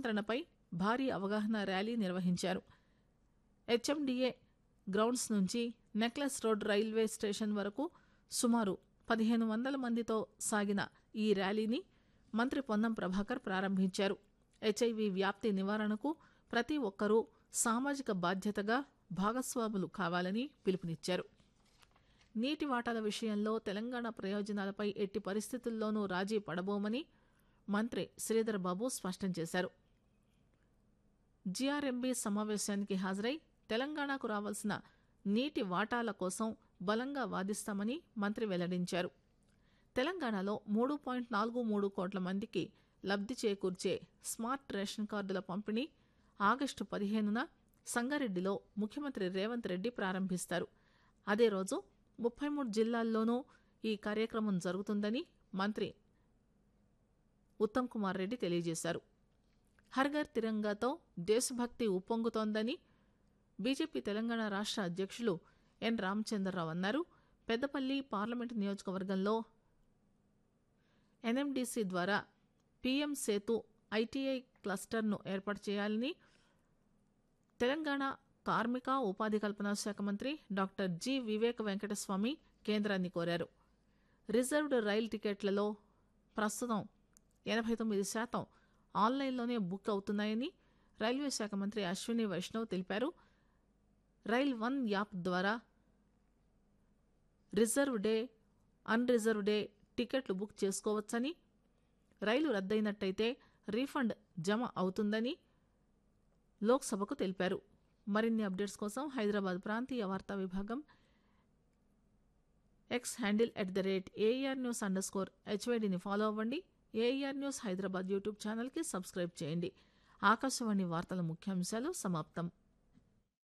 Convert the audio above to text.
నియంత్రణపై భారీ అవగాహన ర్యాలీ నిర్వహించారు హెచ్ఎండిఏ గ్రౌండ్స్ నుంచి నెక్లెస్ రోడ్ రైల్వే స్టేషన్ వరకు సుమారు పదిహేను వందల మందితో సాగిన ఈ ర్యాలీని మంత్రి పొన్నం ప్రభాకర్ ప్రారంభించారు హెచ్ఐవి వ్యాప్తి నివారణకు ప్రతి ఒక్కరూ సామాజిక బాధ్యతగా భాగస్వాములు కావాలని పిలుపునిచ్చారు నీటి వాటాల విషయంలో తెలంగాణ ప్రయోజనాలపై ఎట్టి పరిస్థితుల్లోనూ రాజీ పడబోమని మంత్రి శ్రీధర్ బాబు స్పష్టం చేశారు జీఆర్ఎంబీ సమావేశానికి హాజరై తెలంగాణకు రావాల్సిన నీటి వాటాల కోసం బలంగా వాదిస్తామని మంత్రి వెల్లడించారు తెలంగాణలో మూడు పాయింట్ నాలుగు మూడు కోట్ల మందికి లబ్ధి చేకూర్చే స్మార్ట్ రేషన్ కార్డుల పంపిణీ ఆగస్టు పదిహేనున సంగారెడ్డిలో ముఖ్యమంత్రి రేవంత్ రెడ్డి ప్రారంభిస్తారు అదే రోజు ముప్పై మూడు జిల్లాల్లోనూ ఈ కార్యక్రమం జరుగుతుందని మంత్రి ఉత్తమ్ కుమార్ రెడ్డి తెలియజేశారు హర్ఘర్ తిరంగాతో దేశభక్తి ఉప్పొంగుతోందని బీజేపీ తెలంగాణ రాష్ట్ర అధ్యక్షులు ఎన్ రామచంద్రరావు అన్నారు పెద్దపల్లి పార్లమెంటు నియోజకవర్గంలో ఎన్ఎండిసి ద్వారా పీఎం సేతు ఐటీఐ క్లస్టర్ను ఏర్పాటు చేయాలని తెలంగాణ కార్మిక ఉపాధి కల్పన శాఖ మంత్రి డాక్టర్ జి వివేక్ వెంకటస్వామి కేంద్రాన్ని కోరారు రిజర్వ్డ్ రైల్ టికెట్లలో ప్రస్తుతం ఎనభై తొమ్మిది శాతం ఆన్లైన్లోనే బుక్ అవుతున్నాయని రైల్వే శాఖ మంత్రి అశ్విని వైష్ణవ్ తెలిపారు రైల్ వన్ యాప్ ద్వారా reserved unreserved టికెట్లు బుక్ చేసుకోవచ్చని రైలు రద్దయినట్టయితే రీఫండ్ జమ అవుతుందని లోక్సభకు తెలిపారు మరిన్ని అప్డేట్స్ కోసం హైదరాబాద్ ప్రాంతీయ వార్తా విభాగం X handle at the rate AIR news underscore స్కోర్ హెచ్వైడిని ఫాలో అవ్వండి ఏఆర్ న్యూస్ హైదరాబాద్ యూట్యూబ్ ఛానల్కి సబ్స్క్రైబ్ చేయండి ఆకాశవాణి వార్తల ముఖ్యాంశాలు సమాప్తం